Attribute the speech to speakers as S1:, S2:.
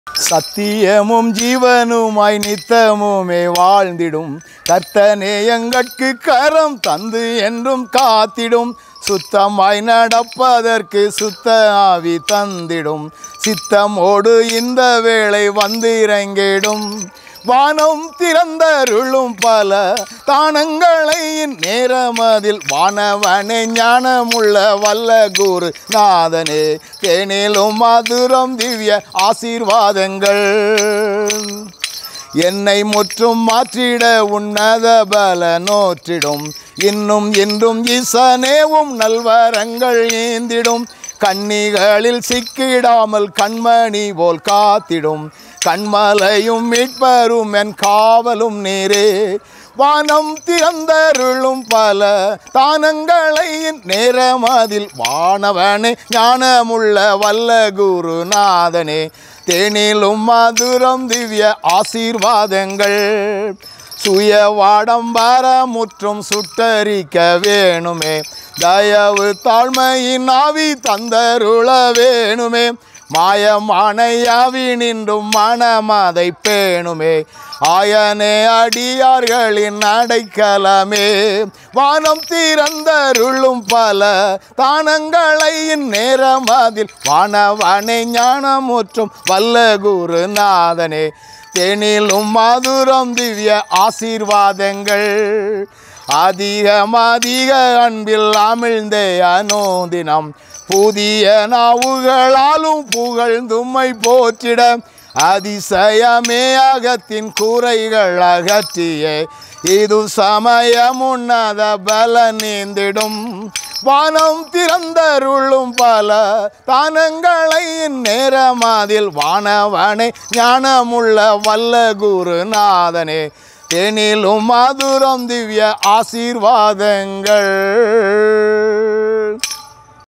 S1: சத்தியமும் ஜீவனுமாய் நித்தமுமே வாழ்ந்திடும் கர்த்தனே எங்கட்கு கரம் தந்து என்றும் காத்திடும் சுத்தமாய் நடப்பதற்கு சுத்த ஆவி தந்திடும் சித்தமோடு இந்த வேளை வந்து இறங்கிடும் வானம் திறந்தருளும் பல தானங்களை நேரமதில் வானவனே ஞானமுள்ள வல்ல குரு நாதனே தேனிலும் மதுரம் திவ்ய ஆசீர்வாதங்கள் என்னை முற்றும் மாற்றிட உன்னத பல நோற்றிடும் இன்னும் இன்றும் ஈசனேவும் நல்வரங்கள் ஏந்திடும் கண்ணிகளில் சிக்கிடாமல் கண்மணி போல் காத்திடும் கண்மலையும் மீட்பரும் என் காவலும் நீரே வானம் திறந்தருளும் பல தானங்களை நேரமதில் வானவனே ஞானமுள்ள வல்ல குருநாதனே தேனிலும் மதுரம் திவ்ய ஆசீர்வாதங்கள் சுய வாடம்பர முற்றும் சுட்டரிக்க வேணுமே தயவு தாழ்மையின் ஆவி தந்தருள வேணுமே மாயமானையாவி நின்றும் மனமதை பேணுமே ஆயனே அடியார்களின் அடைக்கலமே வானம் திறந்தருளும் பல தானங்களை நேரம் அதில் வானவனை ஞானமுற்றும் வல்ல குருநாதனே தேனிலும் மதுரம் திவ்ய ஆசீர்வாதங்கள் அதிகம் அதிக அன்பில் அமிழ்ந்தே அனோதினம் புதிய நாவுகளாலும் புகழ்ந்தும்மை போற்றிட அதிசயமே அகத்தின் கூரைகள் அகற்றியே இது சமயம் உன்னத பல நீந்திடும் வானம் திறந்தருளும் பல தானங்களை நேரமதில் வானவனை ஞானமுள்ள வல்ல குருநாதனே தேனிலும் மதுரம் திவ்ய ஆசீர்வாதங்கள்